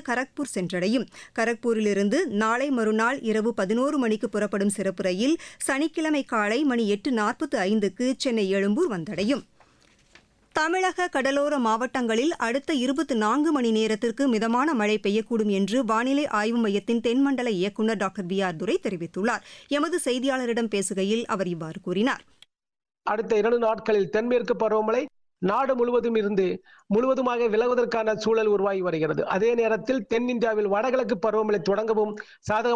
கரக்பூர் சென்றடையும் கரக்பூரிலிருந்து நாளை மறுநாள் இரவு பதினோரு மணிக்கு புறப்படும் சிறப்பு ரயில் சனிக்கிழமை காலை மணி எட்டு நாற்பத்து ஐந்துக்கு சென்னை எழும்பூர் வந்தடையும் தமிழக கடலோர மாவட்டங்களில் அடுத்த இருபத்தி நான்கு மணி நேரத்திற்கு மிதமான மழை பெய்யக்கூடும் என்று வானிலை ஆய்வு மையத்தின் தென்மண்டல இயக்குநர் டாக்டர் பி ஆர் துரை தெரிவித்துள்ளார் எமது செய்தியாளரிடம் பேசுகையில் அவர் இவ்வாறு கூறினார் அடுத்த இரண்டு நாட்களில் தென்மேற்கு பருவமழை நாடு முழுவதும் இருந்து முழுவதுமாக விலகுவதற்கான சூழல் உருவாகி வருகிறது அதே நேரத்தில் தென்னிந்தியாவில் வடகிழக்கு பருவமழை தொடங்கவும் சாதக